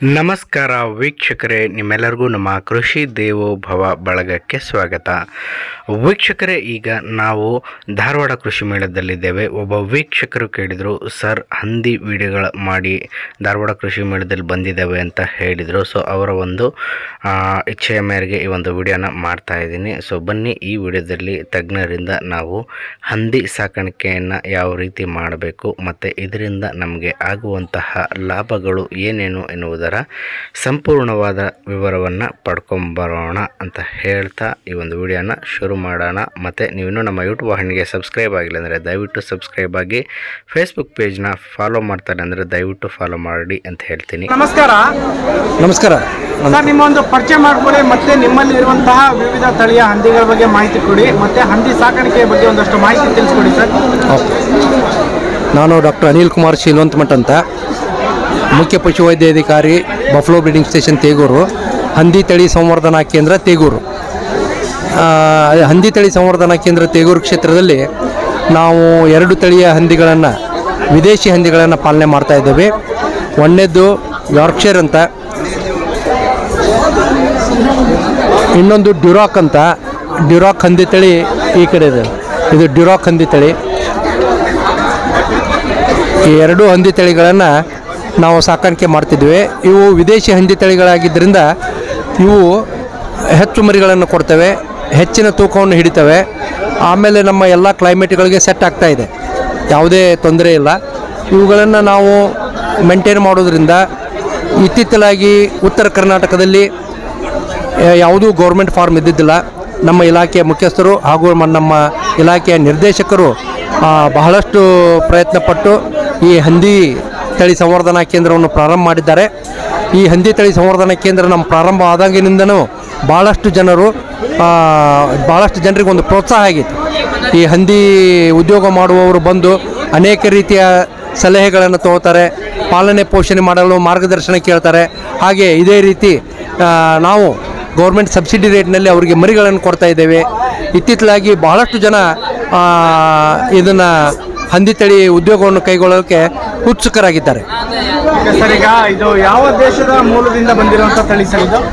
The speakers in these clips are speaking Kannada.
ನಮಸ್ಕಾರ ವೀಕ್ಷಕರೇ ನಿಮ್ಮೆಲ್ಲರಿಗೂ ನಮ್ಮ ಕೃಷಿ ದೇವೋಭವ ಬಳಗಕ್ಕೆ ಸ್ವಾಗತ ವೀಕ್ಷಕರೇ ಈಗ ನಾವು ಧಾರವಾಡ ಕೃಷಿ ಮೇಳದಲ್ಲಿದ್ದೇವೆ ಒಬ್ಬ ವೀಕ್ಷಕರು ಕೇಳಿದರು ಸರ್ ಹಂದಿ ವಿಡಿಯೋಗಳ ಮಾಡಿ ಧಾರವಾಡ ಕೃಷಿ ಮೇಳದಲ್ಲಿ ಬಂದಿದ್ದಾವೆ ಅಂತ ಹೇಳಿದರು ಸೊ ಅವರ ಒಂದು ಆ, ಇಚ್ಛೆಯ ಮೇರೆಗೆ ಈ ಒಂದು ವಿಡಿಯೋನ ಮಾಡ್ತಾ ಇದ್ದೀನಿ ಸೊ ಬನ್ನಿ ಈ ವಿಡಿಯೋದಲ್ಲಿ ತಜ್ಞರಿಂದ ನಾವು ಹಂದಿ ಸಾಕಾಣಿಕೆಯನ್ನು ಯಾವ ರೀತಿ ಮಾಡಬೇಕು ಮತ್ತು ಇದರಿಂದ ನಮಗೆ ಆಗುವಂತಹ ಲಾಭಗಳು ಏನೇನು ಎನ್ನುವುದರ ಸಂಪೂರ್ಣವಾದ ವಿವರವನ್ನು ಪಡ್ಕೊಂಬರೋಣ ಅಂತ ಹೇಳ್ತಾ ಈ ಒಂದು ವಿಡಿಯೋನ ಶುರು ಮಾಡೋಣ ಮತ್ತು ನೀವಿನ್ನೂ ನಮ್ಮ ಯೂಟ್ಯೂಬ್ ವಾಹಿನಿಗೆ ಸಬ್ಸ್ಕ್ರೈಬ್ ಆಗಿಲ್ಲ ಅಂದರೆ ದಯವಿಟ್ಟು ಸಬ್ಸ್ಕ್ರೈಬ್ ಆಗಿ ಫೇಸ್ಬುಕ್ ಪೇಜ್ನ ಫಾಲೋ ಮಾಡ್ತಾರೆ ಅಂದರೆ ದಯವಿಟ್ಟು ಫಾಲೋ ಮಾಡಿ ಅಂತ ಹೇಳ್ತೀನಿ ನಮಸ್ಕಾರ ನಮಸ್ಕಾರ ಸರ್ ನಿಮ್ಮ ಒಂದು ಪರಿಚಯ ಮಾಡ್ಕೊಳ್ಳಿ ಮತ್ತೆ ನಿಮ್ಮಲ್ಲಿ ಇರುವಂತಹ ವಿವಿಧ ತಳಿಯ ಹಂದಿಗಳ ಬಗ್ಗೆ ಮಾಹಿತಿ ಕೊಡಿ ಮತ್ತೆ ಹಂದಿ ಸಾಕಾಣಿಕೆ ಬಗ್ಗೆ ಒಂದಷ್ಟು ಮಾಹಿತಿ ತಿಳಿಸ್ಕೊಡಿ ಸರ್ ಓಕೆ ನಾನು ಡಾಕ್ಟರ್ ಅನಿಲ್ ಕುಮಾರ್ ಶೀಲವಂತ ಮಠ ಅಂತ ಮುಖ್ಯ ಪಶುವೈದ್ಯಾಧಿಕಾರಿ ಬಫ್ಲೋ ಬ್ರೀಡಿಂಗ್ ಸ್ಟೇಷನ್ ತೇಗೂರು ಹಂದಿ ತಳಿ ಸಂವರ್ಧನಾ ಕೇಂದ್ರ ತೇಗೂರು ಆ, ಹಂದಿ ತಳಿ ಸಂವರ್ಧನಾ ಕೇಂದ್ರ ತೇಗೂರು ಕ್ಷೇತ್ರದಲ್ಲಿ ನಾವು ಎರಡು ತಳಿಯ ಹಂದಿಗಳನ್ನು ವಿದೇಶಿ ಹಂದಿಗಳನ್ನು ಪಾಲನೆ ಮಾಡ್ತಾ ಇದ್ದೇವೆ ಒಂದನೇದ್ದು ಯಾರ್ಕ್ಷೈರ್ ಅಂತ ಇನ್ನೊಂದು ಡ್ಯುರಾಕ್ ಅಂತ ಡ್ಯುರಾಕ್ ಹಂದಿ ತಳಿ ಈ ಕಡೆ ಇದೆ ಇದು ಡ್ಯುರಾಕ್ ಹಂದಿ ತಳಿ ಈ ಎರಡೂ ಹಂದಿ ತಳಿಗಳನ್ನು ನಾವು ಸಾಕಾಣಿಕೆ ಮಾಡ್ತಿದ್ವಿ ಇವು ವಿದೇಶಿ ಹಂದಿ ತಳಿಗಳಾಗಿದ್ದರಿಂದ ಇವು ಹೆಚ್ಚು ಮರಿಗಳನ್ನು ಕೊಡ್ತವೆ ಹೆಚ್ಚಿನ ತೂಕವನ್ನು ಹಿಡಿತವೆ ಆಮೇಲೆ ನಮ್ಮ ಎಲ್ಲ ಕ್ಲೈಮೇಟ್ಗಳಿಗೆ ಸೆಟ್ ಆಗ್ತಾ ಇದೆ ಯಾವುದೇ ತೊಂದರೆ ಇಲ್ಲ ಇವುಗಳನ್ನು ನಾವು ಮೇಂಟೈನ್ ಮಾಡೋದ್ರಿಂದ ಇತ್ತೀಚಲಾಗಿ ಉತ್ತರ ಕರ್ನಾಟಕದಲ್ಲಿ ಯಾ- ಯಾವುದೂ ಗೌರ್ಮೆಂಟ್ ಫಾರ್ಮ್ ಇದ್ದಿದ್ದಿಲ್ಲ ನಮ್ಮ ಇಲಾಖೆಯ ಮುಖ್ಯಸ್ಥರು ಹಾಗೂ ಮ- ನಮ್ಮ ಇಲಾಖೆಯ ನಿರ್ದೇಶಕರು ಆ, ಬಹಳಷ್ಟು ಪ್ರಯತ್ನಪಟ್ಟು ಈ ಹಂದಿ ತಳಿ ಸಂವರ್ಧನಾ ಕೇಂದ್ರವನ್ನು ಪ್ರಾರಂಭ ಮಾಡಿದ್ದಾರೆ ಈ ಹಂದಿ ತಳಿ ಸಂವರ್ಧನಾ ಕೇಂದ್ರ ನಮ್ಮ ಪ್ರಾರಂಭ ಆದಾಗಿನಿಂದನೂ ಭಾಳಷ್ಟು ಜನರು ಆ, ಭಾಳಷ್ಟು ಜನರಿಗೆ ಒಂದು ಪ್ರೋತ್ಸಾಹ ಆಗೈತೆ ಈ ಹಂದಿ ಉದ್ಯೋಗ ಮಾಡುವವರು ಬಂದು ಅನೇಕ ರೀತಿಯ ಸಲಹೆಗಳನ್ನು ತಗೋತಾರೆ ಪಾಲನೆ ಪೋಷಣೆ ಮಾಡಲು ಮಾರ್ಗದರ್ಶನ ಕೇಳ್ತಾರೆ ಹಾಗೆ ಇದೇ ರೀತಿ ಆ, ನಾವು ಗೌರ್ಮೆಂಟ್ ಸಬ್ಸಿಡಿ ರೇಟ್ನಲ್ಲಿ ಅವರಿಗೆ ಮರಿಗಳನ್ನು ಕೊಡ್ತಾ ಇದ್ದೇವೆ ಇತ್ತಿತ್ತಲಾಗಿ ಬಹಳಷ್ಟು ಜನ ಇದನ್ನು ಹಂದಿ ತಳಿ ಉದ್ಯೋಗವನ್ನು ಕೈಗೊಳ್ಳೋಕ್ಕೆ ಉತ್ಸುಕರಾಗಿದ್ದಾರೆ ಸರ್ ಈಗ ಇದು ಯಾವ ದೇಶದ ಮೂಲದಿಂದ ಬಂದಿರುವಂತ ತಳಿ ಸರ್ ಇದು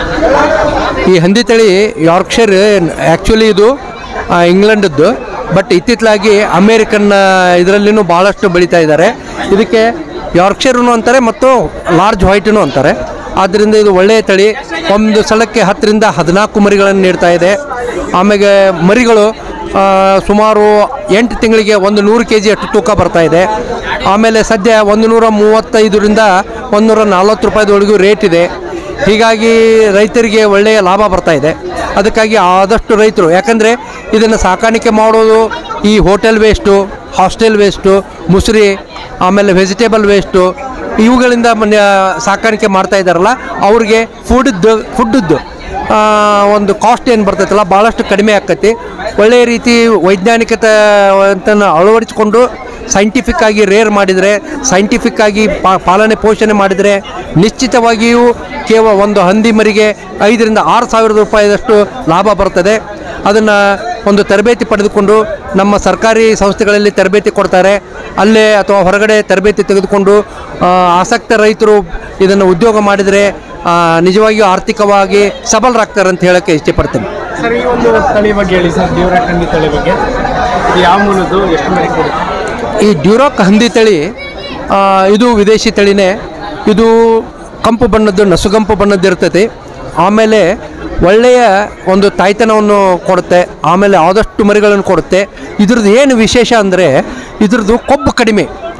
ಈ ಹಂದಿ ತಳಿ ಯಾರ್ಕ್ಷೈರ್ ಆ್ಯಕ್ಚುಲಿ ಇದು ಆ, ಇಂಗ್ಲೆಂಡದ್ದು ಬಟ್ ಇತ್ತಿತ್ತಲಾಗಿ ಅಮೇರಿಕನ್ ಇದರಲ್ಲಿನೂ ಭಾಳಷ್ಟು ಬೆಳೀತಾ ಇದ್ದಾರೆ ಇದಕ್ಕೆ ಯಾರ್ಕ್ಷೈರ್ನು ಅಂತಾರೆ ಮತ್ತು ಲಾರ್ಜ್ ವೈಟನು ಅಂತಾರೆ ಆದ್ದರಿಂದ ಇದು ಒಳ್ಳೆಯ ತಳಿ ಒಂದು ಸಲಕ್ಕೆ ಹತ್ತರಿಂದ ಹದಿನಾಲ್ಕು ಮರಿಗಳನ್ನು ನೀಡ್ತಾ ಇದೆ ಆಮೇಲೆ ಮರಿಗಳು ಆ, ಸುಮಾರು ಎಂಟು ತಿಂಗಳಿಗೆ ಒಂದು ನೂರು ಕೆ ಜಿ ಅಷ್ಟು ತೂಕ ಬರ್ತಾ ಇದೆ ಆಮೇಲೆ ಸದ್ಯ ಒಂದು ನೂರ ಮೂವತ್ತೈದರಿಂದ ಒಂದು ನೂರ ನಲ್ವತ್ತು ರೂಪಾಯಿದೊಳಗೂ ರೇಟ್ ಇದೆ ಹೀಗಾಗಿ ರೈತರಿಗೆ ಒಳ್ಳೆಯ ಲಾಭ ಬರ್ತಾ ಇದೆ ಅದಕ್ಕಾಗಿ ಆದಷ್ಟು ರೈತರು ಯಾಕಂದರೆ ಇದನ್ನು ಸಾಕಾಣಿಕೆ ಮಾಡೋದು ಈ ಹೋಟೆಲ್ ವೇಸ್ಟು ಹಾಸ್ಟೆಲ್ ವೇಸ್ಟು ಮುಸುರಿ ಆಮೇಲೆ ವೆಜಿಟೇಬಲ್ ವೇಸ್ಟು ಇವುಗಳಿಂದ ಮನ್ಯ ಸಾಕಾಣಿಕೆ ಮಾಡ್ತಾ ಇದ್ದಾರಲ್ಲ ಅವ್ರಿಗೆ ಫುಡ್ದು ಫುಡ್ಡದ್ದು ಒಂದು ಕಾಸ್ಟ್ ಏನು ಬರ್ತೈತಲ್ಲ ಭಾಳಷ್ಟು ಕಡಿಮೆ ಆಕ್ಕೈತಿ ಒಳ್ಳೆಯ ರೀತಿ ವೈಜ್ಞಾನಿಕತೆ ಅಂತನ ಅಳವಡಿಸಿಕೊಂಡು ಸೈಂಟಿಫಿಕ್ ಆಗಿ ರೇರ್ ಮಾಡಿದರೆ ಸೈಂಟಿಫಿಕ್ ಆಗಿ ಪಾ- ಪಾಲನೆ ಪೋಷಣೆ ಮಾಡಿದರೆ ನಿಶ್ಚಿತವಾಗಿಯೂ ಕೇವಲ ಒಂದು ಹಂದಿ ಮರಿಗೆ ಐದರಿಂದ ಆರು ಸಾವಿರದ ರೂಪಾಯಿದಷ್ಟು ಲಾಭ ಬರ್ತದೆ ಅದನ್ನು ಒಂದು ತರಬೇತಿ ಪಡೆದುಕೊಂಡು ನಮ್ಮ ಸರ್ಕಾರಿ ಸಂಸ್ಥೆಗಳಲ್ಲಿ ತರಬೇತಿ ಕೊಡ್ತಾರೆ ಅಲ್ಲೇ ಅಥವಾ ಹೊರಗಡೆ ತರಬೇತಿ ತೆಗೆದುಕೊಂಡು ಆ, ಆಸಕ್ತ ರೈತರು ಇದನ್ನು ಉದ್ಯೋಗ ಮಾಡಿದರೆ ಆ, ನಿಜವಾಗಿಯೂ ಆರ್ಥಿಕವಾಗಿ ಸಬಲರಾಗ್ತಾರೆ ಅಂತ ಹೇಳೋಕ್ಕೆ ಇಷ್ಟಪಡ್ತೇನೆ ಸರ್ ಈ ಒಂದು ತಳಿ ಬಗ್ಗೆ ಹೇಳಿ ಸರ್ ದೇವರಾಟ್ ಹಂದಿ ತಳಿ ಬಗ್ಗೆ ಇದು ಯಾವ ಮೂಲದ್ದು ಎಷ್ಟು ಮರಿ ಕೊಡುತ್ತೆ ಈ ಡ್ಯೂರಾಕ್ ಹಂದಿ ತಳಿ ಆ, ಇದು ವಿದೇಶಿ ತಳಿನೇ ಇದು ಕಂಪು ಬಣ್ಣದ್ದು ನಸುಗಂಪು ಬಣ್ಣದ್ದು ಇರ್ತೈತಿ ಆಮೇಲೆ ಒಳ್ಳೆಯ ಒಂದು ತಾಯ್ತನವನ್ನು ಕೊಡುತ್ತೆ ಆಮೇಲೆ ಆದಷ್ಟು ಮರಿಗಳನ್ನು ಕೊಡುತ್ತೆ ಇದ್ರದ್ದು ಏನು ವಿಶೇಷ ಅಂದರೆ ಇದ್ರದ್ದು ಕೊಬ್ಬು ಕಡಿಮೆ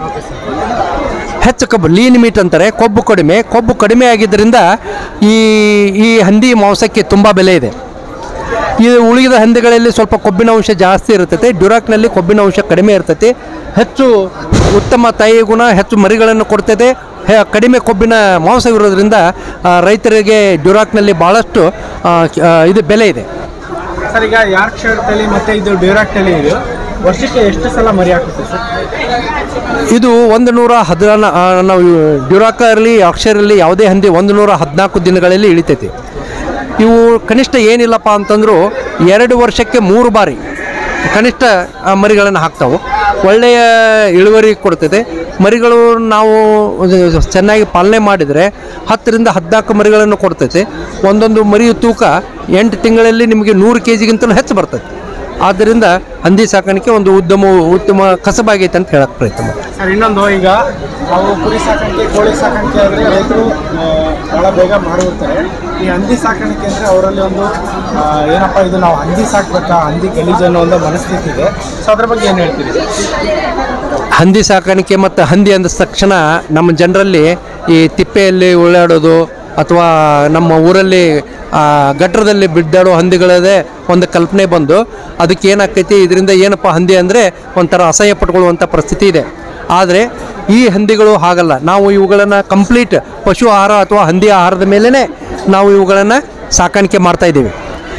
ಹೆಚ್ಚು ಕೊಬ್ಬು ಲೀನ್ ಮೀಟ್ ಅಂತಾರೆ ಕೊಬ್ಬು ಕಡಿಮೆ ಕೊಬ್ಬು ಕಡಿಮೆ ಆಗಿದ್ದರಿಂದ ಈ ಈ ಹಂದಿ ಮಾಂಸಕ್ಕೆ ತುಂಬ ಬೆಲೆ ಇದೆ ಈ ಉಳಿದ ಹಂದಿಗಳಲ್ಲಿ ಸ್ವಲ್ಪ ಕೊಬ್ಬಿನ ಅಂಶ ಜಾಸ್ತಿ ಇರ್ತೈತೆ ಡ್ಯುರಾಕ್ನಲ್ಲಿ ಕೊಬ್ಬಿನ ಅಂಶ ಕಡಿಮೆ ಇರ್ತೈತಿ ಹೆಚ್ಚು ಉತ್ತಮ ತಾಯಿ ಗುಣ ಹೆಚ್ಚು ಮರಿಗಳನ್ನು ಕೊಡ್ತದೆ ಹೆ- ಕಡಿಮೆ ಕೊಬ್ಬಿನ ಮಾಂಸ ಇರೋದ್ರಿಂದ ಆ, ರೈತರಿಗೆ ಡ್ಯುರಾಕ್ನಲ್ಲಿ ಭಾಳಷ್ಟು ಆ, ಆ, ಇದು ಬೆಲೆ ಇದೆ ಸರ್ ಈಗ ಯಾರ್ಕ್ಷೈರ್ ತಳಿ ಮತ್ತೆ ಇದು ಡ್ಯೂರಾಕ್ ತಳಿ ಇದು ವರ್ಷಕ್ಕೆ ಎಷ್ಟು ಸಲ ಮರಿ ಹಾಕುತ್ತೆ ಸರ್ ಇದು ಒಂದು ನೂರ ಹದಿನ ನಾವು ಡ್ಯುರಾಕ ಇರಲಿ ಅಕ್ಷರ ಇರಲಿ ಯಾವುದೇ ಹಂದಿ ಒಂದು ನೂರ ಹದಿನಾಲ್ಕು ದಿನಗಳಲ್ಲಿ ಇಳಿತೈತಿ ಇವು ಕನಿಷ್ಠ ಏನಿಲ್ಲಪ್ಪ ಅಂತಂದ್ರು ಎರಡು ವರ್ಷಕ್ಕೆ ಮೂರು ಬಾರಿ ಕನಿಷ್ಠ ಆ, ಮರಿಗಳನ್ನು ಹಾಕ್ತಾವೆ ಒಳ್ಳೆಯ ಇಳುವರಿ ಕೊಡ್ತದೆ ಮರಿಗಳು ನಾವು ಚೆನ್ನಾಗಿ ಪಾಲನೆ ಮಾಡಿದರೆ ಹತ್ತರಿಂದ ಹದಿನಾಲ್ಕು ಮರಿಗಳನ್ನು ಕೊಡ್ತೈತೆ ಒಂದೊಂದು ಮರಿಯ ತೂಕ ಎಂಟು ತಿಂಗಳಲ್ಲಿ ನಿಮಗೆ ನೂರು ಕೆ ಜಿಗಿಂತಲೂ ಹೆಚ್ಚು ಬರ್ತದೆ ಆದ್ದರಿಂದ ಹಂದಿ ಸಾಕಾಣಿಕೆ ಒಂದು ಉದ್ಯಮ ಉತ್ತಮ ಕಸಬಾಗೈತೆ ಅಂತ ಹೇಳಕ್ಕೆ ಪ್ರಯತ್ನ ಮಾಡ್ತೀನಿ ಸರ್ ಇನ್ನೊಂದು ಈಗ ನಾವು ಕುರಿ ಸಾಕಾಣಿಕೆ ಕೋಳಿ ಸಾಕಾಣಿಕೆ ಆದರೆ ರೈತರು ಆ, ಬಹಳ ಬೇಗ ಮಾಡಿರ್ತಾರೆ ಈ ಹಂದಿ ಸಾಕಾಣಿಕೆ ಅಂದರೆ ಅವರಲ್ಲಿ ಒಂದು ಆ, ಏನಪ್ಪ ಇದು ನಾವು ಹಂದಿ ಸಾಕ್ಬೇಕಾ ಹಂದಿ ಗಲೀಜು ಅನ್ನೋ ಒಂದು ಮನಸ್ಥಿತಿ ಇದೆ ಸೊ ಅದ್ರ ಬಗ್ಗೆ ಏನು ಹೇಳ್ತೀರಿ ಹಂದಿ ಸಾಕಾಣಿಕೆ ಮತ್ತು ಹಂದಿ ಅಂದ ತಕ್ಷಣ ನಮ್ಮ ಜನರಲ್ಲಿ ಈ ತಿಪ್ಪೆಯಲ್ಲಿ ಉಳ್ಳಾಡೋದು ಅಥವಾ ನಮ್ಮ ಊರಲ್ಲಿ ಆ, ಗಟ್ರದಲ್ಲಿ ಬಿಡ್ಡಾಡೋ ಹಂದಿಗಳದೇ ಒಂದು ಕಲ್ಪನೆ ಬಂದು ಅದಕ್ಕೆ ಏನಾಗ್ತೈತಿ ಇದರಿಂದ ಏನಪ್ಪ ಹಂದಿ ಅಂದರೆ ಒಂಥರ ಅಸಹ್ಯ ಪಟ್ಕೊಳ್ಳುವಂಥ ಪರಿಸ್ಥಿತಿ ಇದೆ ಆದರೆ ಈ ಹಂದಿಗಳು ಹಾಗಲ್ಲ ನಾವು ಇವುಗಳನ್ನು ಕಂಪ್ಲೀಟ್ ಪಶು ಆಹಾರ ಅಥವಾ ಹಂದಿ ಆಹಾರದ ಮೇಲೇ ನಾವು ಇವುಗಳನ್ನು ಸಾಕಾಣಿಕೆ ಮಾಡ್ತಾ ಇದ್ದೀವಿ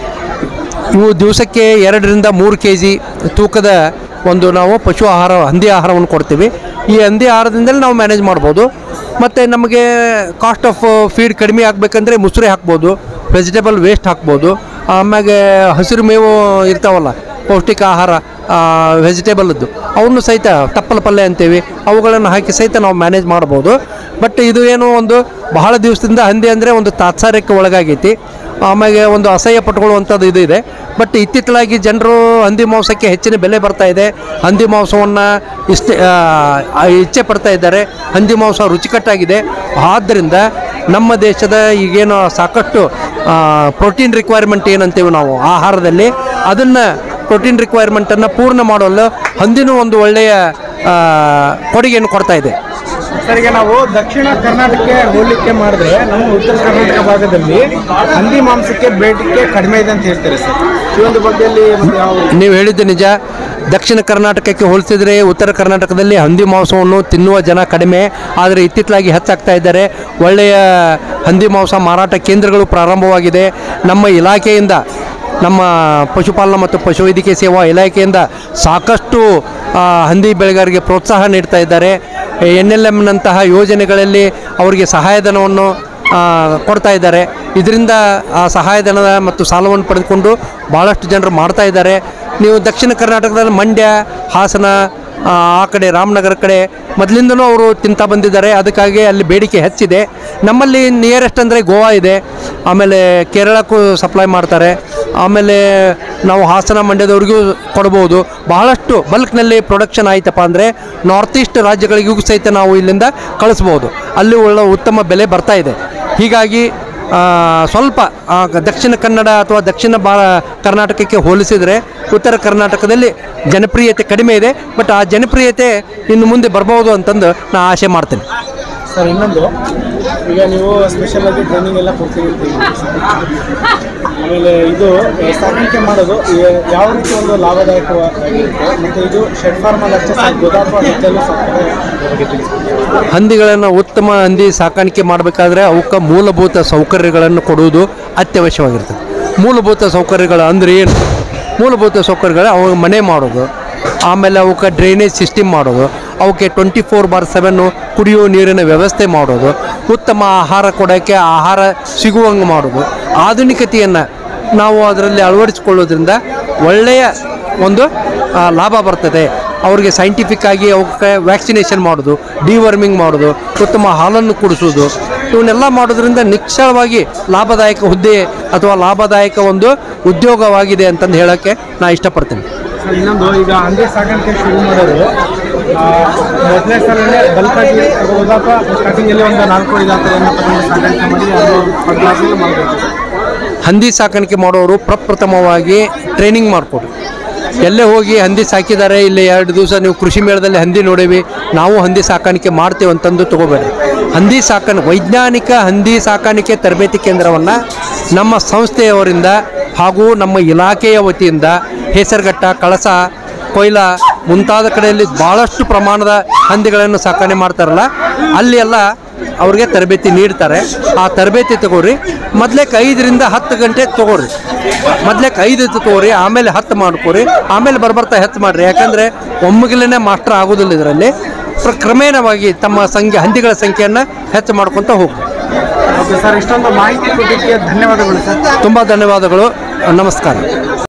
ಇವು ದಿವಸಕ್ಕೆ ಎರಡರಿಂದ ಮೂರು ಕೆ ಜಿ ತೂಕದ ಒಂದು ನಾವು ಪಶು ಆಹಾರ ಹಂದಿ ಆಹಾರವನ್ನು ಕೊಡ್ತೀವಿ ಈ ಹಂದಿ ಆಹಾರದಿಂದಲೇ ನಾವು ಮ್ಯಾನೇಜ್ ಮಾಡ್ಬೋದು ಮತ್ತು ನಮಗೆ ಕಾಸ್ಟ್ ಆಫ್ ಫೀಡ್ ಕಡಿಮೆ ಆಗಬೇಕಂದ್ರೆ ಮುಸುರೆ ಹಾಕ್ಬೋದು ವೆಜಿಟೇಬಲ್ ವೇಸ್ಟ್ ಹಾಕ್ಬೋದು ಆಮ್ಯಾಗೆ ಹಸಿರು ಮೇವು ಇರ್ತಾವಲ್ಲ ಪೌಷ್ಟಿಕ ಆಹಾರ ವೆಜಿಟೇಬಲ್ದು ಅವನ್ನು ಸಹಿತ ತಪ್ಪಲ ಪಲ್ಯ ಅಂತೀವಿ ಅವುಗಳನ್ನು ಹಾಕಿ ಸಹಿತ ನಾವು ಮ್ಯಾನೇಜ್ ಮಾಡ್ಬೋದು ಬಟ್ ಇದು ಏನು ಒಂದು ಬಹಳ ದಿವಸದಿಂದ ಹಂದಿ ಅಂದರೆ ಒಂದು ತಾತ್ಸಾರಕ್ಕೆ ಒಳಗಾಗೈತಿ ಆಮೇಲೆ ಒಂದು ಅಸಹ್ಯ ಪಟ್ಕೊಳ್ಳುವಂಥದ್ದು ಇದು ಇದೆ ಬಟ್ ಇತ್ತಿತ್ತಲಾಗಿ ಜನರು ಹಂದಿ ಮಾಂಸಕ್ಕೆ ಹೆಚ್ಚಿನ ಬೆಲೆ ಬರ್ತಾ ಇದೆ ಹಂದಿ ಮಾಂಸವನ್ನು ಇಷ್ಟ ಆ, ಇಚ್ಛೆ ಪಡ್ತಾ ಇದ್ದಾರೆ ಹಂದಿ ಮಾಂಸ ರುಚಿಕಟ್ಟಾಗಿದೆ ಆದ್ದರಿಂದ ನಮ್ಮ ದೇಶದ ಈಗೇನು ಸಾಕಷ್ಟು ಪ್ರೋಟೀನ್ ರಿಕ್ವೈರ್ಮೆಂಟ್ ಏನಂತೀವಿ ನಾವು ಆಹಾರದಲ್ಲಿ ಅದನ್ನು ಪ್ರೋಟೀನ್ ರಿಕ್ವೈರ್ಮೆಂಟನ್ನು ಪೂರ್ಣ ಮಾಡಲು ಹಂದಿನೂ ಒಂದು ಒಳ್ಳೆಯ ಆ, ಕೊಡುಗೆಯನ್ನು ಕೊಡ್ತಾ ಇದೆ ಸರ್ ಈಗ ನಾವು ದಕ್ಷಿಣ ಕರ್ನಾಟಕಕ್ಕೆ ಹೋಲಿಕೆ ಮಾಡಿದ್ರೆ ನಮ್ಮ ಉತ್ತರ ಕರ್ನಾಟಕ ಭಾಗದಲ್ಲಿ ಹಂದಿ ಮಾಂಸಕ್ಕೆ ಬೇಡಿಕೆ ಕಡಿಮೆ ಇದೆ ಅಂತ ಹೇಳ್ತಾರೆ ಸರ್ ಈ ಒಂದು ಬಗ್ಗೆಯಲ್ಲಿ ಒಂದು ಯಾವ ನೀವು ಹೇಳಿದ್ದು ನಿಜ ದಕ್ಷಿಣ ಕರ್ನಾಟಕಕ್ಕೆ ಹೋಲಿಸಿದರೆ ಉತ್ತರ ಕರ್ನಾಟಕದಲ್ಲಿ ಹಂದಿ ಮಾಂಸವನ್ನು ತಿನ್ನುವ ಜನ ಕಡಿಮೆ ಆದರೆ ಇತ್ತಿತ್ತಲಾಗಿ ಹೆಚ್ಚಾಗ್ತಾ ಇದ್ದಾರೆ ಒಳ್ಳೆಯ ಹಂದಿ ಮಾಂಸ ಮಾರಾಟ ಕೇಂದ್ರಗಳು ಪ್ರಾರಂಭವಾಗಿದೆ ನಮ್ಮ ಇಲಾಖೆಯಿಂದ ನಮ್ಮ ಪಶುಪಾಲನಾ ಮತ್ತು ಪಶುವೈದ್ಯಕೀಯ ಸೇವಾ ಇಲಾಖೆಯಿಂದ ಸಾಕಷ್ಟು ಆ, ಹಂದಿ ಬೆಳೆಗಾರರಿಗೆ ಪ್ರೋತ್ಸಾಹ ನೀಡ್ತಾ ಇದ್ದಾರೆ ಎನ್ ಎಲ್ ಎಮ್ನಂತಹ ಯೋಜನೆಗಳಲ್ಲಿ ಅವರಿಗೆ ಸಹಾಯಧನವನ್ನು ಆ, ಕೊಡ್ತಾ ಇದ್ದಾರೆ ಇದರಿಂದ ಆ ಸಹಾಯಧನದ ಮತ್ತು ಸಾಲವನ್ನು ಪಡೆದುಕೊಂಡು ಭಾಳಷ್ಟು ಜನರು ಮಾಡ್ತಾ ಇದ್ದಾರೆ ನೀವು ದಕ್ಷಿಣ ಕರ್ನಾಟಕದಲ್ಲಿ ಮಂಡ್ಯ ಹಾಸನ ಆ ಆ ಕಡೆ ರಾಮನಗರ ಕಡೆ ಮೊದಲಿಂದನೂ ಅವರು ತಿಂತಾ ಬಂದಿದ್ದಾರೆ ಅದಕ್ಕಾಗಿ ಅಲ್ಲಿ ಬೇಡಿಕೆ ಹೆಚ್ಚಿದೆ ನಮ್ಮಲ್ಲಿ ನಿಯರೆಸ್ಟ್ ಅಂದರೆ ಗೋವಾ ಇದೆ ಆಮೇಲೆ ಕೇರಳಕ್ಕೂ ಸಪ್ಲೈ ಮಾಡ್ತಾರೆ ಆಮೇಲೆ ನಾವು ಹಾಸನ ಮಂಡ್ಯದವ್ರಿಗೂ ಕೊಡ್ಬೋದು ಬಹಳಷ್ಟು ಬಲ್ಕ್ನಲ್ಲಿ ಪ್ರೊಡಕ್ಷನ್ ಆಯ್ತಪ್ಪ ಅಂದರೆ ನಾರ್ತ್ ಈಸ್ಟ್ ರಾಜ್ಯಗಳಿಗೂ ಸಹಿತ ನಾವು ಇಲ್ಲಿಂದ ಕಳಿಸ್ಬೋದು ಅಲ್ಲಿ ಒಳ್ಳೆ ಉತ್ತಮ ಬೆಲೆ ಬರ್ತಾ ಇದೆ ಹೀಗಾಗಿ ಆ, ಸ್ವಲ್ಪ ಆ, ದಕ್ಷಿಣ ಕನ್ನಡ ಅಥವಾ ದಕ್ಷಿಣ ಬಾ ಕರ್ನಾಟಕಕ್ಕೆ ಹೋಲಿಸಿದರೆ ಉತ್ತರ ಕರ್ನಾಟಕದಲ್ಲಿ ಜನಪ್ರಿಯತೆ ಕಡಿಮೆ ಇದೆ ಬಟ್ ಆ ಜನಪ್ರಿಯತೆ ಇನ್ನು ಮುಂದೆ ಬರ್ಬೋದು ಅಂತಂದು ನಾನು ಆಸೆ ಮಾಡ್ತೇನೆ ಸರ್ ಇನ್ನೊಂದು ಈಗ ನೀವು ಸ್ಪೆಷಲ್ ಆಗಿ ಟ್ರೈನಿಂಗ್ ಎಲ್ಲ ಕೊಡ್ತೀರಿ ಅಂತ ಹೇಳಿದ್ರಿ ಸರ್. ಆಮೇಲೆ ಇದು ಆ, ಸಾಕಾಣಿಕೆ ಮಾಡೋದು ಈ- ಯಾವ ರೀತಿ ಒಂದು ಲಾಭದಾಯಕವಾಗಿರುತ್ತೆ ಮತ್ತು ಇದು ಶೆಡ್ ಫಾರ್ಮಲ್ಲಿ ಅಷ್ಟೇ ಸಾಕ್ಬೋದು ಅಥವಾ ಹೆಚ್ಚಲ್ಲೂ ಸಾಕ್ತಾರೆ ಅದ್ರ ಬಗ್ಗೆ ತಿಳಿಸಿ ಹಂದಿಗಳನ್ನು ಉತ್ತಮ ಹಂದಿ ಸಾಕಾಣಿಕೆ ಮಾಡಬೇಕಾದ್ರೆ ಅವಕ್ಕೆ ಮೂಲಭೂತ ಸೌಕರ್ಯಗಳನ್ನು ಕೊಡುವುದು ಅತ್ಯವಶ್ಯವಾಗಿರ್ತದೆ ಮೂಲಭೂತ ಸೌಕರ್ಯಗಳು ಅಂದರೆ ಏನು ಮೂಲಭೂತ ಸೌಕರ್ಯಗಳು ಅವಾಗ ಮನೆ ಮಾಡೋದು ಆಮೇಲೆ ಅವಕ್ಕೆ ಡ್ರೈನೇಜ್ ಸಿಸ್ಟಮ್ ಮಾಡೋದು ಅವಕ್ಕೆ ಟ್ವೆಂಟಿ ಫೋರ್ ಬಾರ್ ಸೆವೆನ್ನು ಕುಡಿಯುವ ನೀರಿನ ವ್ಯವಸ್ಥೆ ಮಾಡೋದು ಉತ್ತಮ ಆಹಾರ ಕೊಡೋಕ್ಕೆ ಆಹಾರ ಸಿಗುವಂಗೆ ಮಾಡೋದು ಆಧುನಿಕತೆಯನ್ನು ನಾವು ಅದರಲ್ಲಿ ಅಳವಡಿಸಿಕೊಳ್ಳೋದ್ರಿಂದ ಒಳ್ಳೆಯ ಒಂದು ಆ, ಲಾಭ ಬರ್ತದೆ ಅವ್ರಿಗೆ ಸೈಂಟಿಫಿಕ್ ಆಗಿ ಅವಕ್ಕೆ ವ್ಯಾಕ್ಸಿನೇಷನ್ ಮಾಡೋದು ಡಿವರ್ಮಿಂಗ್ ಮಾಡೋದು ಉತ್ತಮ ಹಾಲನ್ನು ಕುಡಿಸೋದು ಇವನ್ನೆಲ್ಲ ಮಾಡೋದ್ರಿಂದ ನಿಶ್ಚಳವಾಗಿ ಲಾಭದಾಯಕ ಹುದ್ದೆ ಅಥವಾ ಲಾಭದಾಯಕ ಒಂದು ಉದ್ಯೋಗವಾಗಿದೆ ಅಂತಂದು ಹೇಳೋಕ್ಕೆ ನಾನು ಇಷ್ಟಪಡ್ತೀನಿ ಸರ್ ಇನ್ನೊಂದು ಈಗ ಹಂದಿ ಸಾಕಾಣಿಕೆ ಶುರು ಮಾಡೋದು ಮೊದಲನೇ ಸಲನೇ ಬಲ್ಕಾಗಿ ತಗೋಬೋದಾ ಅಥವಾ ಸ್ಟಾರ್ಟಿಂಗಲ್ಲಿ ಒಂದು ನಾಲ್ಕು ಐದು ಆ ಥರ ಏನೋ ತಗೊಂಡು ಸಾಕಾಣಿಕೆ ಮಾಡಿ ಅದು ಫರ್ಟಿಲೈಸರ್ ಮಾಡಬೇಕು ಹಂದಿ ಸಾಕಾಣಿಕೆ ಮಾಡೋರು ಪ್ರಪ್ರಥಮವಾಗಿ ಟ್ರೈನಿಂಗ್ ಮಾಡಿಕೊಡ್ರಿ ಎಲ್ಲೇ ಹೋಗಿ ಹಂದಿ ಸಾಕಿದ್ದಾರೆ ಇಲ್ಲಿ ಎರಡು ದಿವಸ ನೀವು ಕೃಷಿ ಮೇಳದಲ್ಲಿ ಹಂದಿ ನೋಡೇವಿ ನಾವು ಹಂದಿ ಸಾಕಾಣಿಕೆ ಮಾಡ್ತೇವೆ ಅಂತಂದು ತಗೋಬೇಡ್ರಿ ಹಂದಿ ಸಾಕಾಣಿ ವೈಜ್ಞಾನಿಕ ಹಂದಿ ಸಾಕಾಣಿಕೆ ತರಬೇತಿ ಕೇಂದ್ರವನ್ನು ನಮ್ಮ ಸಂಸ್ಥೆಯವರಿಂದ ಹಾಗೂ ನಮ್ಮ ಇಲಾಖೆಯ ವತಿಯಿಂದ ಹೇಸರಘಟ್ಟ ಕಳಸ ಕೊಯ್ಲ ಮುಂತಾದ ಕಡೆಯಲ್ಲಿ ಭಾಳಷ್ಟು ಪ್ರಮಾಣದ ಹಂದಿಗಳನ್ನು ಸಾಕಣೆ ಮಾಡ್ತಾರಲ್ಲ ಅಲ್ಲಿ ಎಲ್ಲ ಅವ್ರಿಗೆ ತರಬೇತಿ ನೀಡ್ತಾರೆ ಆ ತರಬೇತಿ ತಗೋರಿ ಮೊದ್ಲೇಕ್ ಐದರಿಂದ ಹತ್ತು ಗಂಟೆ ತಗೋರಿ ಮೊದ್ಲೇಕ್ ಐದು ತಗೋರಿ ಆಮೇಲೆ ಹತ್ತು ಮಾಡ್ಕೋರಿ ಆಮೇಲೆ ಬರ್ಬರ್ತಾ ಹೆಚ್ಚು ಮಾಡಿರಿ ಯಾಕಂದರೆ ಒಮ್ಮಿಗಲೇ ಮಾಸ್ಟರ್ ಆಗೋದಿಲ್ಲ ಇದರಲ್ಲಿ ಪ್ರ- ಕ್ರಮೇಣವಾಗಿ ತಮ್ಮ ಸಂಖ್ಯೆ ಹಂದಿಗಳ ಸಂಖ್ಯೆಯನ್ನು ಹೆಚ್ಚು ಮಾಡ್ಕೊತ ಹೋಗಿ ಓಕೆ ಸರ್ ಇಷ್ಟೊಂದು ಮಾಹಿತಿ ಕೊಟ್ಟಿದ್ದಕ್ಕೆ ಧನ್ಯವಾದಗಳು ಸರ್ ತುಂಬ ಧನ್ಯವಾದಗಳು ನಮಸ್ಕಾರ